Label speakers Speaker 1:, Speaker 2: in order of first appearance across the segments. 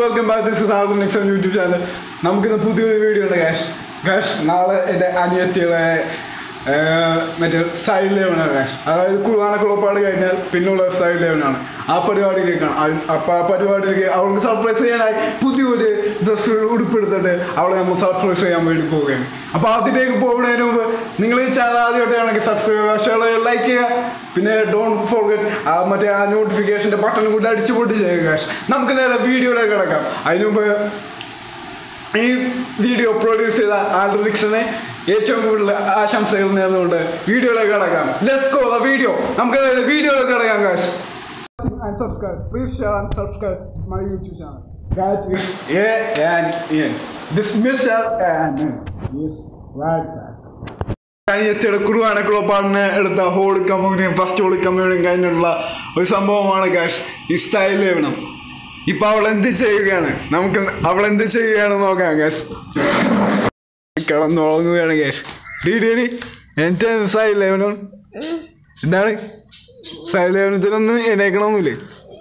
Speaker 1: Welcome back this sir next YouTube channel നമുക്കിന്ന് പുതിയൊരു video ഉണ്ട് കാഷ് കാഷ് നാളെ എൻ്റെ അനിയത്തിയുടെ ഏർ, മറ്റേ സൈഡ് ലെവനാണ് കാഷ് അതായത് കുർബാന കുളപ്പാട് കഴിഞ്ഞാൽ പിന്നുള്ള സൈഡ് ലെവനാണ് ആ പരിപാടിയിലേക്കാണ് ആ- അപ്പോൾ ആ പരിപാടിയിലേക്ക് അവൾക്ക് സർപ്രൈസ് ചെയ്യാനായി പുതിയൊരു ഡ്രസ്സ് ഉടുപ്പെടുത്തിട്ട് അവളെ നമ്മൾ സർപ്രൈസ് ചെയ്യാൻ വേണ്ടി പോവുകയാണ് അപ്പോൾ അതിലേക്ക് പോകുന്നതിന് മുമ്പ് നിങ്ങൾ ഈ ചാനൽ ആദ്യമായിട്ടാണെങ്കിൽ സബ്സ്ക്രൈബ് ചെയ്യുക ലൈക്ക് ചെയ്യുക പിന്നെ ഡോണ്ട് ഫോർഗെറ്റ് ആ മറ്റേ ആ നോട്ടിഫിക്കേഷൻ്റെ ബട്ടൺ കൂടി അടിച്ചു പൊട്ടി ചെയ്യുക കാശ് നമുക്ക് നേരെ വീഡിയോയിലേക്ക് കിടക്കാം അതിന് മുമ്പ് ഈ വീഡിയോ പ്രൊഡ്യൂസ് ചെയ്ത ആൽറിക്ഷനെ ഏറ്റവും കൂടുതൽ ആശംസകൾ നേർന്നുകൊണ്ട് വീഡിയോയിലേക്ക് കിടക്കാം ലെറ്റ്സ് ഗോ ദ വീഡിയോ നമുക്ക് നേരെ വീഡിയോയിലേക്ക് കിടക്കാം കാശ് and subscribe. Please share and subscribe my YouTube channel. That is A N N. This Mr. N N. Yes, right back. അനിയത്തിയുടെ കുറുവാന കുളപ്പാടിന് എടുത്ത ഹോളി കമ്മ്യൂണിയും ഫസ്റ്റ് ഹോളി കമ്മ്യൂണിയും കഴിഞ്ഞുള്ള ഒരു സംഭവമാണ് കാഷ് ഈ സ്റ്റൈൽ ലേവനം ഇപ്പൊ അവൾ എന്ത് ചെയ്യുകയാണ് നമുക്ക് അവൾ എന്ത് ചെയ്യുകയാണ് നോക്കാം കാഷ് കിടന്നുറങ്ങുകയാണ് കാഷ് ഡീഡി എൻ്റെ സ്റ്റൈൽ ലേവനം എന്താണ് സ്റ്റൈൽ ലേവനത്തിനൊന്നും എണീക്കണമെന്നില്ലേ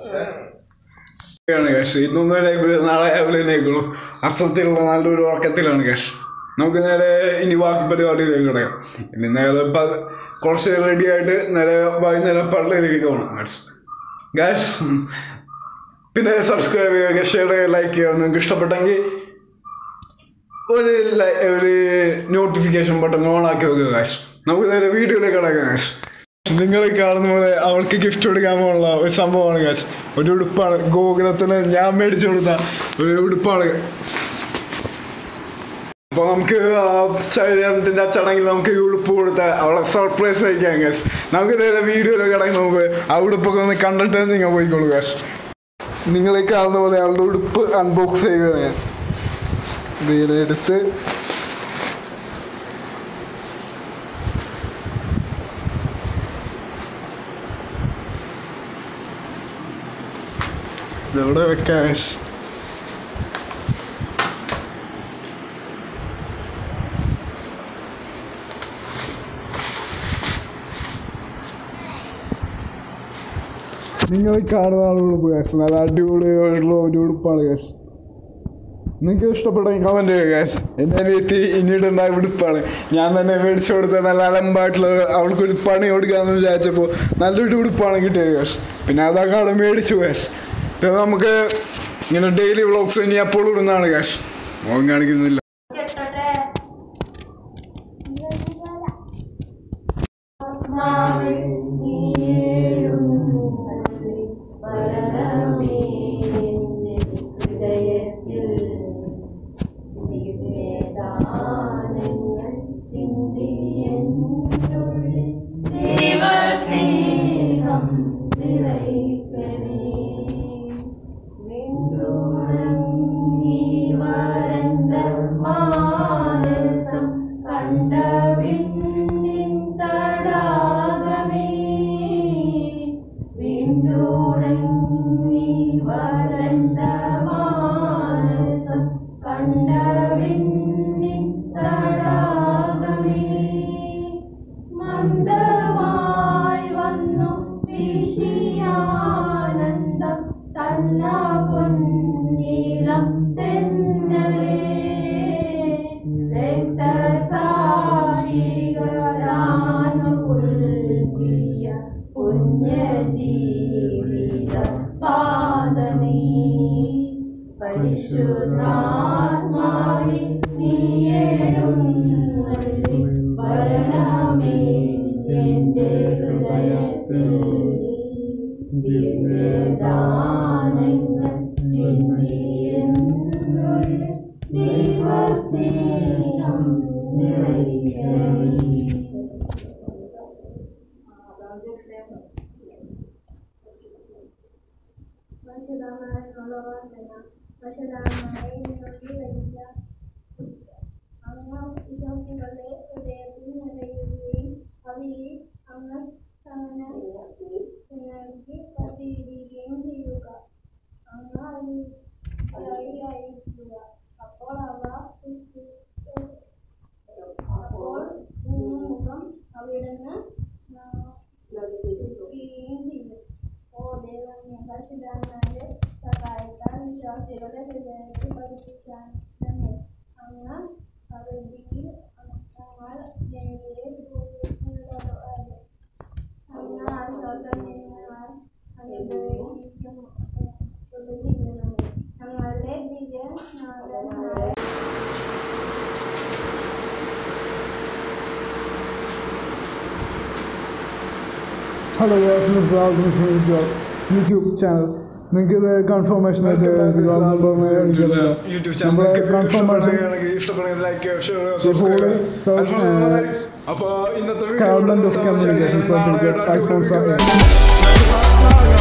Speaker 1: ആണ് കാഷ് ഇന്നൊന്നും എണീക്കില്ല നാളെ രാവിലെ എണീക്കുള്ളൂ അർത്ഥത്തിലുള്ള നല്ലൊരു ഉറക്കത്തിലാണ് കാഷ് നമുക്ക് നേരെ ഇനി ബാക്കി പരിപാടിയിലേക്ക് കിടക്കാം ഇനി നേരെ പ- കുറച്ച് റെഡി ആയിട്ട് നേരെ വൈകുന്നേരം പള്ളിയിലേക്ക് പോകണം കാഷ് ഗാഷ് പിന്നെ സബ്സ്ക്രൈബ് ചെയ്യുക ഷെയർ ചെയ്യുക ലൈക്ക് ചെയ്യുക നിങ്ങൾക്ക് ഇഷ്ടപ്പെട്ടെങ്കിൽ ഒരു ലൈ- ഒരു നോട്ടിഫിക്കേഷൻ ബട്ടൺ ഓൺ ആക്കി വെക്കുക കാഷ് നമുക്ക് നേരെ വീഡിയോയിലേക്ക് കിടക്കാം കാഷ് നിങ്ങൾ കാണുന്ന പോലെ അവൾക്ക് ഗിഫ്റ്റ് കൊടുക്കാൻ പോകുന്ന ഒരു സംഭവമാണ് കാശ് ഒരു ഉടുപ്പാണ് ഗോകുലത്തിന് ഞാൻ മേടിച്ചു കൊടുത്ത ഒരു ഉടുപ്പാണ് അപ്പോൾ നമുക്ക് ആ ശരീരത്തിൻ്റെ ആ ചടങ്ങിൽ നമുക്ക് ഈ ഉടുപ്പ് കൊടുത്ത അവളെ സർപ്രൈസ് വയ്ക്കാം കാശ് നമുക്ക് നേരെ വീഡിയോയിൽ കിടക്കുന്ന മുമ്പ് ആ ഉടുപ്പൊക്കെ ഒന്ന് കണ്ടിട്ട് നിങ്ങൾ പോയിക്കോളൂ കാശ് നിങ്ങളെ കാണുന്ന പോലെ അവളുടെ ഉടുപ്പ് അൺബോക്സ് ചെയ്യുക ഞാൻ ഇതിനെ എടുത്ത് ഇതെവിടെ വെക്കാം കാശ് നിങ്ങൾ കാണുന്ന ഉടുപ്പ് കാശ് നല്ല അടിപൊളിയായിട്ടുള്ള ഒരു ഉടുപ്പാണ് കാശ് നിങ്ങൾക്ക് ഇഷ്ടപ്പെട്ടെങ്കിൽ കമൻറ്റ് ചെയ്യുക കാശ് എൻ്റെ അനിയത്തി ഇനിയിടുണ്ടായ ഉടുപ്പാണ് ഞാൻ തന്നെ മേടിച്ചു കൊടുത്ത നല്ല അലമ്പായിട്ടുള്ള അവൾക്കൊരു പണി കൊടുക്കാമെന്ന് വിചാരിച്ചപ്പോൾ നല്ലൊരു ഉടുപ്പാണ് കിട്ടിയത് കാശ് പിന്നെ അതൊക്കെ മേടിച്ചു കാശ് ഇത് നമുക്ക് ഇങ്ങനെ ഡെയിലി വ്ളോഗ്സ് ഇനി എപ്പോഴും ഇടുന്നതാണ് കാശ് മോൻ കാണിക്കുന്നില്ല
Speaker 2: ദേവസ്നേഹം നിറയ്ക്കണേ നീ വരണ്ട മാനസം കണ്ട വിണ്ണിൻ തടാകമേ വീണ്ടുണങ്ങി വരണ്ട മാനസം കണ്ട വിണ്ണിൻ തടാകമേ മന്ദമായി വന്നു വീശിയാനന്ദം തന്ന പൊന്നീളം തെന്നലേ രക്തസാക്ഷികളാനുപുൽകിയ പുണ്യജീവിത പാദമേ പരിശുദ്ധാത്മാവി നീയെഴുന്നള്ളി വരണമേ എന്റെ ഹൃദയത്തിൽ ദിവ്യദാനങ്ങൾ ചിന്തിയെന്നുള്ളിൽ ദൈവസ്നേഹം നിറയ്ക്കണേ
Speaker 3: അപ്പോൾ അവ അപ്പോൾ മുഖം അവിടുന്ന് ചെയ്യുന്നു ഓ ദൈവമേ പരിശുദ്ധാത്മാവിന്റെ സഹായത്താൽ വിശ്വാസികളുടെ പരിശാന്തമേ അങ്ങ് പകുതിയിൽ ഞങ്ങൾ ജനതയെ ഭൂമിയിലുള്ളവരെ അങ്ങ് ആശ്വാസം ഞങ്ങൾ അനുഗ്രഹിക്കും ചെയ്യുന്നമേ ഞങ്ങളുടെ ദിവ്യനാഥനായ
Speaker 1: ഹലോ യൂട്യൂബ് ചാനൽ നിങ്ങൾക്ക് ഇത് കൺഫർമേഷൻ ആയിട്ട്
Speaker 2: യൂട്യൂബ്
Speaker 1: നമ്മുടെ കൺഫർമേഷൻ
Speaker 2: ഇഷ്ടപ്പെടുന്ന ലൈക്ക്
Speaker 1: ഇപ്പോൾ
Speaker 2: അപ്പൊ ഇന്നത്തെ
Speaker 1: Government of
Speaker 2: video
Speaker 1: Communication Certificate, iPhone